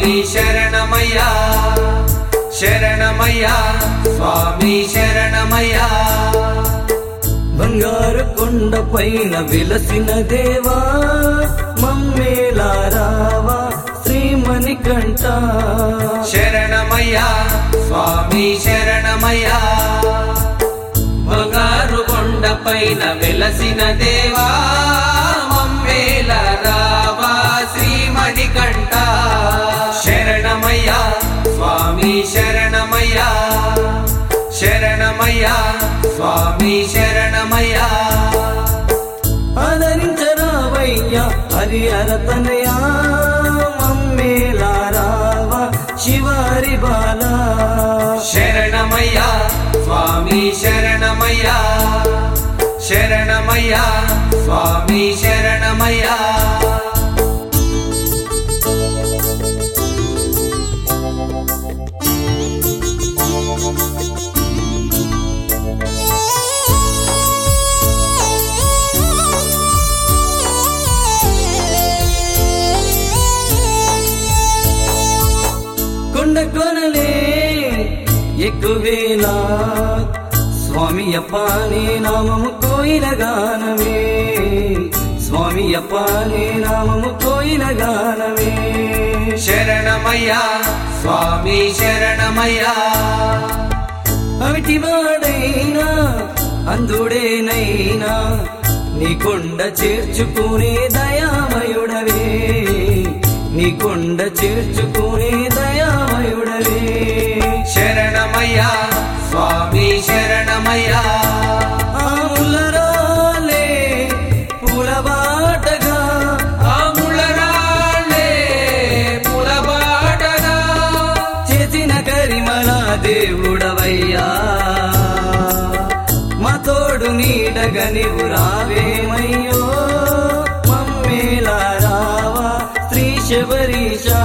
స్వామి శరణమయ్యా శరణమయ్యా స్వామి శరణమయ్యా బంగారు కొండ పైన విలసిన దేవా మమ్మేలారావా శ్రీమణి కంట శరణమయ్యా స్వామి శరణమయ్యా బంగారు కొండ పైన వెలసిన దేవా మమ్మేల రావా శ్రీమణి కంట శరణమయ్యా స్వామి శరణమయ్యా శరణమయ్యా స్వామి శరణమయ్యా ఆదరించరావయ్యా హరిహర తనయా మమ్మేలారావా శివారి బాలా శరణమయ్యా స్వామి శరణమయ్యా శరణమయ్యా స్వామి శరణమయ్యా కొండ కొనలే ఎక్కువేలా స్వామి అప్పానే నామము కోయిల గానమే స్వామి అప్పానే నామము కోయిల గానమే శరణమయ్యా స్వామి శరణమయ్యా అవిటి వాడైనా అందుడేనైనా నీ కొండ చేర్చుకునే దయామయుడవే నీ కొండ చేర్చుకునే దయామయుడవే శరణమయ్యా స్వామి శరణమయ్యా ఆములరాలే పూలబాటగా ఆములరాళ్ళే పులబాటగా చేసిన కరిమల దేవుడవయ్యా మా తోడు నీడగా నీవు రావేమయ్యో మమ్మేలా రావా శ్రీ శబరీషా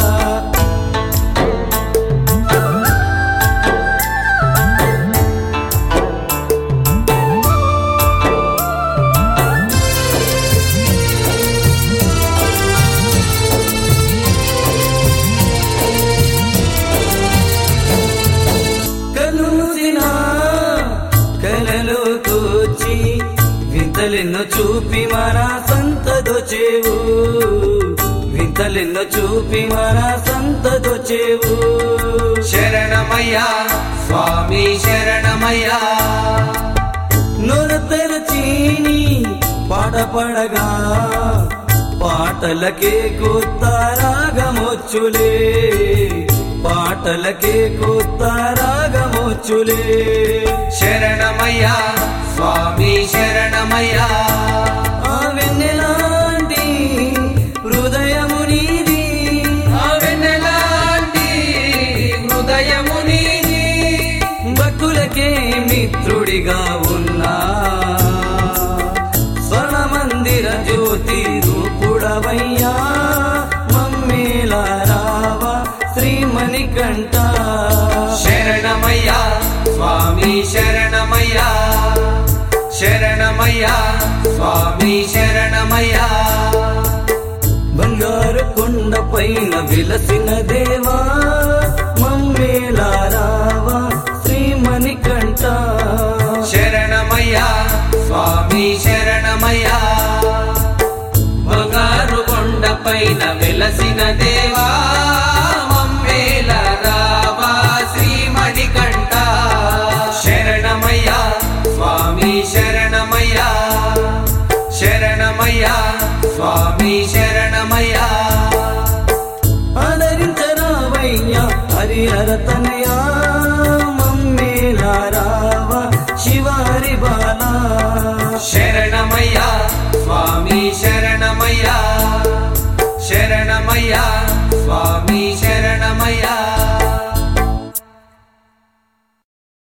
కలుసిన కలలో కూర్చి వింతలెన్నో చూపి మన సంతదొచేవు వింతలెన్నో చూపి మన సంతదొచేవు శరణమయ్యా స్వామి శరణమయ్యా నొర తెరచీని పాట పడగా పాటలకే కొత్త రాగమొచ్చులే పాటలకే కొత్త రాగమొచ్చులే శరణమయ్యా స్వామి శరణమయ్యా ఆ వెన్నెలాంటి హృదయము నీది ఆ వెన్నెలాంటి హృదయము నీది భక్తులకే మిత్రుడిగా ఉన్నా స్వర్ణ మందిర జ్యోతి రూపుడవయ్యా మమ్మేలా రావా శ్రీమణి కంట శరణమయ్యా స్వామి శరణమయ్యా శరణమయ్యా స్వామి శరణమయ్యా బంగారు కొండ పైన విలసిన దేవా మమ్మేలా రావా శ్రీమణి కంట శరణమయ్యా స్వామి శరణమయ్యా బంగారు కొండ పైన వెలసిన దేవా మమ్మేల రావా శ్రీమణి కంట శరణమయ్యా స్వామి శరణమయ్యా శరణమయ్యా స్వామి శరణమయ్యా ఆదరించరావయ్యా హరిహర తనయ